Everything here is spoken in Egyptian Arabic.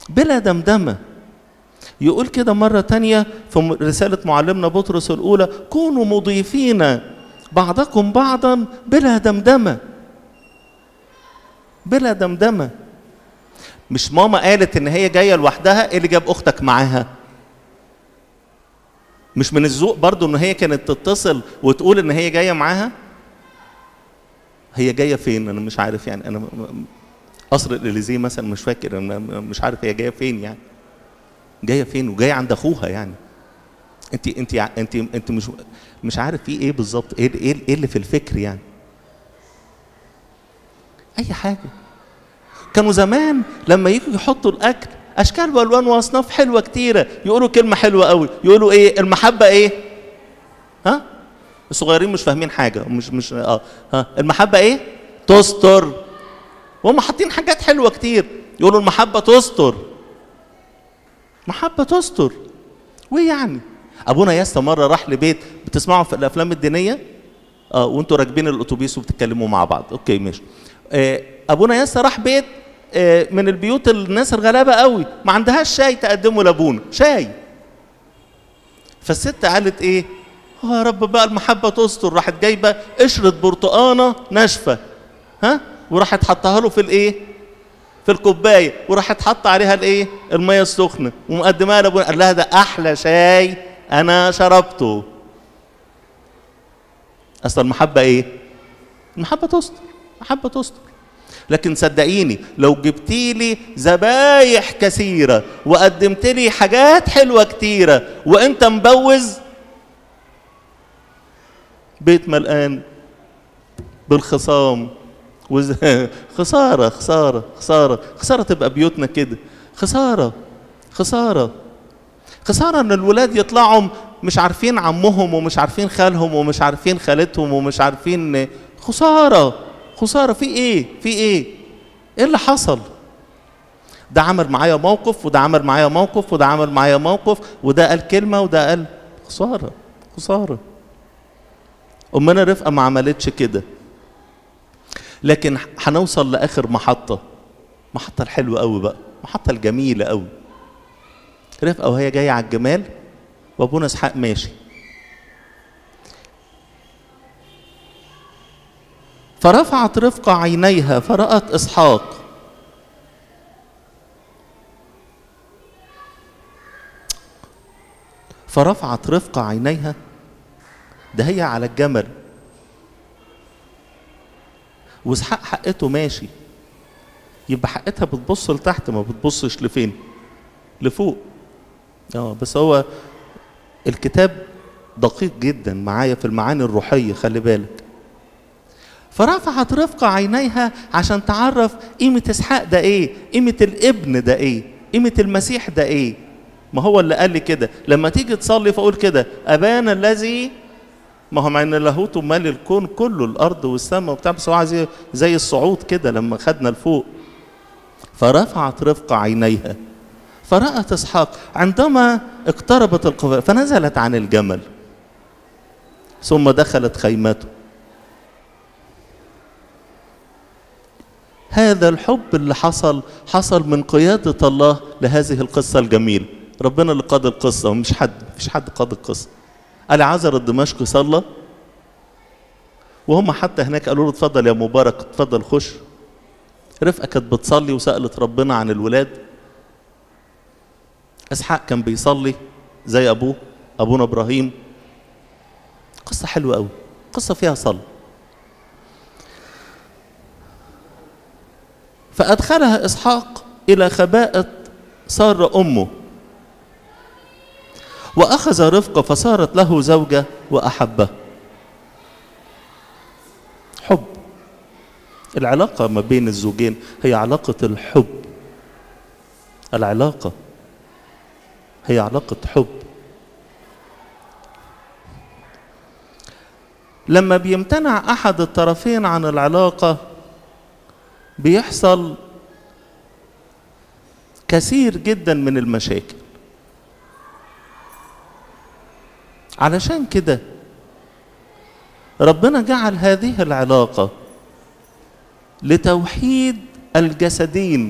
بلا دمدمة يقول كده مرة تانية في رسالة معلمنا بطرس الأولى كونوا مضيفين بعضكم بعضا بلا دمدمة بلا دمدمة مش ماما قالت ان هي جاية لوحدها ايه اللي جاب اختك معاها مش من الذوق برضو ان هي كانت تتصل وتقول ان هي جاية معاها هي جاية فين انا مش عارف يعني انا قصر الاليزيه مثلا مش فاكر انا مش عارف هي جايه فين يعني جايه فين وجايه عند اخوها يعني انت انت انت انت مش مش عارف في ايه بالظبط ايه ايه ايه اللي في الفكر يعني اي حاجه كانوا زمان لما يجوا يحطوا الاكل اشكال والوان واصناف حلوه كتيره يقولوا كلمه حلوه قوي يقولوا ايه المحبه ايه ها الصغيرين مش فاهمين حاجه مش مش اه ها المحبه ايه تستر وهم حاطين حاجات حلوه كتير يقولوا المحبه تستر محبه تستر وايه يعني ابونا ياسا مره راح لبيت بتسمعوا في الافلام الدينيه اه وانتوا راكبين الاتوبيس وبتتكلموا مع بعض اوكي ماشي آه ابونا ياسا راح بيت آه من البيوت الناس الغلابه قوي ما عندهاش شاي تقدمه لابونا شاي فالست قالت ايه اه يا رب بقى المحبه تستر راحت جايبه قشره برتقانه ناشفه ها وراحت حطها له في الايه في الكوبايه وراحت حط عليها الايه الميه السخنه ومقدمها لابونا قال لها ده احلى شاي انا شربته اصل المحبه ايه المحبه تستر محبه تستر لكن صدقيني لو جبتي لي ذبايح كثيره وقدمت لي حاجات حلوه كتيره وانت مبوز بيت ملقان بالخصام وز... خساره خساره خساره خساره تبقى بيوتنا كده خساره خساره خساره ان الولاد يطلعوا مش عارفين عمهم ومش عارفين خالهم ومش عارفين خالتهم ومش عارفين خساره خساره في ايه في ايه ايه اللي حصل ده عمل معايا موقف وده عمل معايا موقف وده عمل معايا موقف وده قال كلمه وده قال خساره خساره امنا رفقه ما عملتش كده لكن هنوصل لاخر محطه محطه الحلوه قوي بقى محطه الجميله قوي رفقه وهي جايه على الجمال وابونا اسحاق ماشي فرفعت رفقه عينيها فرات اسحاق فرفعت رفقه عينيها ده هي على الجمل واسحاق حقته ماشي يبقى حقتها بتبص لتحت ما بتبصش لفين لفوق اه بس هو الكتاب دقيق جدا معايا في المعاني الروحية خلي بالك فرفعت رفقة عينيها عشان تعرف قيمة اسحاق ده ايه قيمة الابن ده ايه قيمة المسيح ده ايه ما هو اللي قال لي كده لما تيجي تصلي فاقول كده ابانا الذي ما هو مع ان لاهوته مال الكون كله الارض والسماء وبتاع بس هو زي, زي الصعود كده لما خدنا لفوق فرفعت رفقة عينيها فرأت اسحاق عندما اقتربت القبائل فنزلت عن الجمل ثم دخلت خيمته هذا الحب اللي حصل حصل من قيادة الله لهذه القصة الجميلة ربنا اللي قاد القصة ومش حد مفيش حد قاد القصة العذر الدمشقي صلى وهم حتى هناك قالوا له اتفضل يا مبارك اتفضل خش رفقه كانت بتصلي وسالت ربنا عن الولاد اسحاق كان بيصلي زي ابوه ابونا ابراهيم قصه حلوه قوي قصه فيها صلاه فادخلها اسحاق الى خباءه ساره امه واخذ رفقه فصارت له زوجه واحبه حب العلاقه ما بين الزوجين هي علاقه الحب العلاقه هي علاقه حب لما بيمتنع احد الطرفين عن العلاقه بيحصل كثير جدا من المشاكل علشان كده ربنا جعل هذه العلاقة لتوحيد الجسدين